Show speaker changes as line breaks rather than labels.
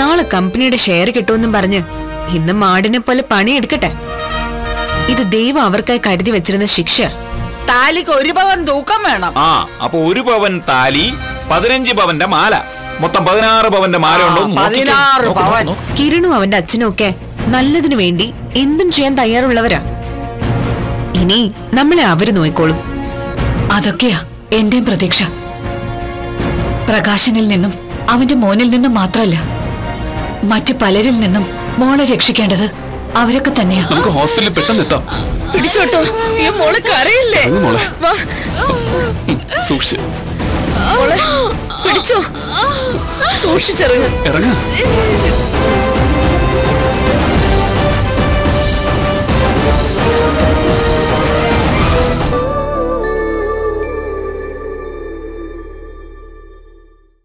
നാളെ കമ്പനിയുടെ ഷെയർ കിട്ടുമെന്നും പറഞ്ഞ് ഇന്ന് മാടിനെ പോലെ പണിയെടുക്കട്ടെ ഇത് ദൈവം അവർക്കായി കരുതി വെച്ചിരുന്ന ശിക്ഷ
താലിക്ക് ഒരു പവൻ തൂക്കം വേണം
ആ അപ്പൊ ഒരു പവൻ താലി പതിനഞ്ച് പവന്റെ മാല മൊത്തം പതിനാറ് പവന്റെ മാല ഉണ്ടോ എന്ന് നോക്കിക്കേ.
പതിനാറ്
നോക്ക്,
പവൻ.
നോക്ക്.
കിരണും അവന്റെ അച്ഛനും ഒക്കെ നല്ലതിനു വേണ്ടി എന്തും ചെയ്യാൻ തയ്യാറുള്ളവരാ ഇനി നമ്മളെ അവര് നോയിക്കോളും
അതൊക്കെയാ എന്റെയും പ്രതീക്ഷ പ്രകാശനിൽ നിന്നും അവന്റെ മോനിൽ നിന്നും മാത്രമല്ല മറ്റു പലരിൽ നിന്നും മോളെ രക്ഷിക്കേണ്ടത് അവരൊക്കെ തന്നെയാ
നമുക്ക് ഹോസ്പിറ്റലിൽ പെട്ടെന്ന് എത്താം
പിടിച്ചോട്ടോ ഈ മോള് കരയില്ലേ
ഇറങ്ങ് മോളെ.
വാ,
സൂക്ഷിച്ച്
മോളെ പിടിച്ചോ സൂക്ഷിച്ചിറങ്ങ്
ഇറങ്ങ